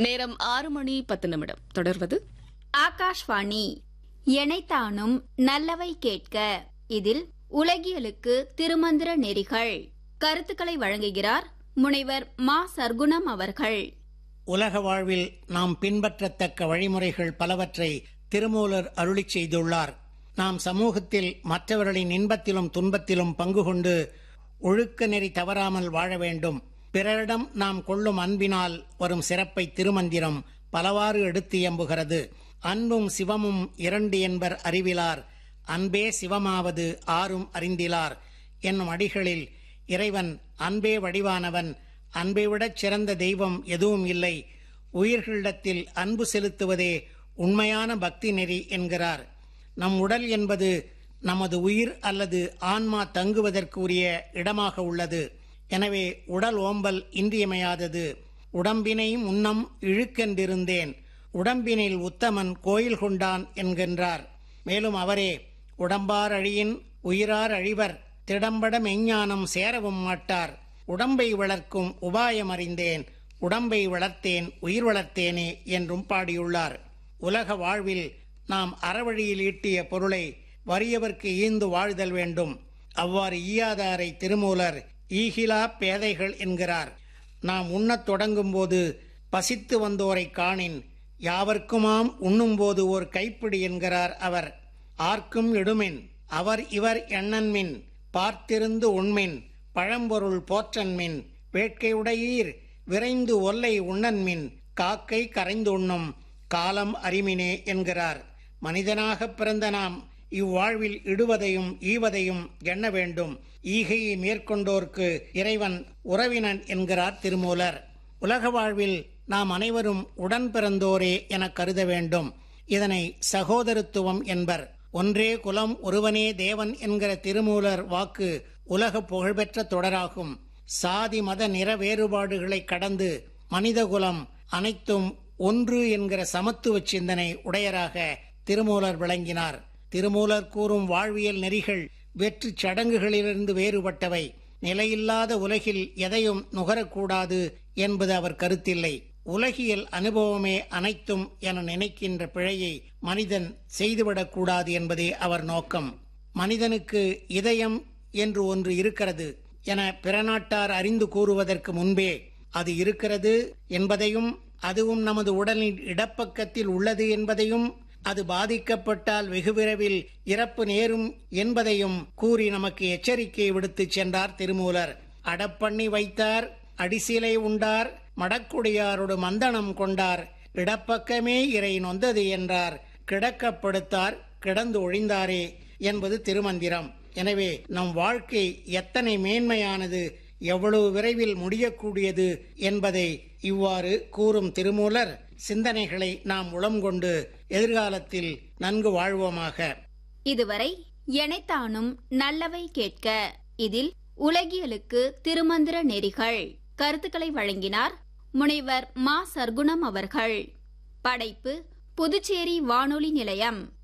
நேரம் ஆறு மணி பத்து நிமிடம் தொடர்வது ஆகாஷ்வாணி எனைத்தானும் நல்லவை கேட்க இதில் உலகியலுக்கு திருமந்திர நெறிகள் கருத்துக்களை வழங்குகிறார் முனைவர் மா சர்க்குணம் அவர்கள் உலக வாழ்வில் நாம் பின்பற்றத்தக்க வழிமுறைகள் பலவற்றை திருமூலர் அருளிச் செய்துள்ளார் நாம் சமூகத்தில் மற்றவர்களின் இன்பத்திலும் துன்பத்திலும் பங்கு கொண்டு ஒழுக்க நெறி தவறாமல் வாழ வேண்டும் பிறரிடம் நாம் கொள்ளும் அன்பினால் வரும் சிறப்பை திருமந்திரம் பலவாறு எடுத்து எம்புகிறது அன்பும் சிவமும் இரண்டு என்பர் அறிவிலார் அன்பே சிவமாவது ஆரும் அறிந்திலார் என்னும் அடிகளில் இறைவன் அன்பே வடிவானவன் அன்பை விடச் சிறந்த தெய்வம் எதுவும் இல்லை உயிர்களிடத்தில் அன்பு செலுத்துவதே உண்மையான பக்தி நெறி என்கிறார் நம் உடல் என்பது நமது உயிர் அல்லது ஆன்மா தங்குவதற்கு உரிய இடமாக உள்ளது எனவே உடல் ஓம்பல் இன்றியமையாதது உடம்பினை முன்னம் இழுக்கென்றிருந்தேன் உடம்பினில் உத்தமன் கோயில் கொண்டான் என்கின்றார் மேலும் அவரே உடம்பார் அழியின் உயிரார் அழிவர் திடம்பட மெஞ்ஞானம் சேரவும் மாட்டார் உடம்பை வளர்க்கும் உபாயம் அறிந்தேன் உடம்பை வளர்த்தேன் உயிர் வளர்த்தேனே என்றும் பாடியுள்ளார் உலக வாழ்வில் நாம் அறவழியில் ஈட்டிய பொருளை வறியவர்க்கு ஈந்து வாழ்தல் வேண்டும் அவ்வாறு ஈயாதாரை திருமூலர் ஈகிலா பேதைகள் என்கிறார் நாம் உண்ணத் தொடங்கும் போது பசித்து வந்தோரை காணின் யாவர்க்குமாம் உண்ணும்போது ஓர் கைப்பிடி என்கிறார் அவர் ஆர்க்கும் இடுமின் அவர் இவர் எண்ணன்மின் பார்த்திருந்து உண்மின் பழம்பொருள் போற்றன்மின் வேட்கையுடையீர் விரைந்து ஒல்லை உண்ணன்மின் காக்கை கரைந்து உண்ணும் காலம் அறிமினே என்கிறார் மனிதனாக பிறந்த நாம் இவ்வாழ்வில் இடுவதையும் ஈவதையும் எண்ண வேண்டும் ஈகையை மேற்கொண்டோர்க்கு இறைவன் உறவினன் என்கிறார் திருமூலர் உலக வாழ்வில் நாம் அனைவரும் உடன் பிறந்தோரே என கருத வேண்டும் இதனை சகோதரத்துவம் என்பர் ஒன்றே குலம் ஒருவனே தேவன் என்கிற திருமூலர் வாக்கு உலக புகழ்பெற்ற தொடராகும் சாதி மத நிற வேறுபாடுகளை கடந்து மனிதகுலம் அனைத்தும் ஒன்று என்கிற சமத்துவ சிந்தனை உடையராக திருமூலர் விளங்கினார் திருமூலர் கூறும் வாழ்வியல் நெறிகள் வெற்று சடங்குகளிலிருந்து வேறுபட்டவை நிலையில்லாத உலகில் எதையும் நுகரக்கூடாது என்பது அவர் கருத்தில்லை உலகியல் அனுபவமே அனைத்தும் என நினைக்கின்ற பிழையை மனிதன் செய்துவிடக்கூடாது என்பதே அவர் நோக்கம் மனிதனுக்கு இதயம் என்று ஒன்று இருக்கிறது என பிற நாட்டார் அறிந்து கூறுவதற்கு முன்பே அது இருக்கிறது என்பதையும் அதுவும் நமது உடலின் இடப்பக்கத்தில் உள்ளது என்பதையும் அது பாதிக்கப்பட்டால் வெகு விரைவில் இறப்பு நேரும் என்பதையும் கூறி நமக்கு எச்சரிக்கை விடுத்துச் சென்றார் திருமூலர் அடப்பண்ணி வைத்தார் அடிசிலை உண்டார் மடக்குடியாரோடு மந்தனம் கொண்டார் இடப்பக்கமே இறை நொந்தது என்றார் கிடக்கப்படுத்தார் கிடந்து ஒழிந்தாரே என்பது திருமந்திரம் எனவே நம் வாழ்க்கை எத்தனை மேன்மையானது எவ்வளவு விரைவில் முடியக்கூடியது என்பதை இவ்வாறு கூறும் திருமூலர் சிந்தனைகளை நாம் உளம் கொண்டு எதிர்காலத்தில் நன்கு வாழ்வோமாக இதுவரை எனைத்தானும் நல்லவை கேட்க இதில் உலகியலுக்கு திருமந்திர நெறிகள் கருத்துக்களை வழங்கினார் முனைவர் மா சர்க்குணம் அவர்கள் படைப்பு புதுச்சேரி வானொலி நிலையம்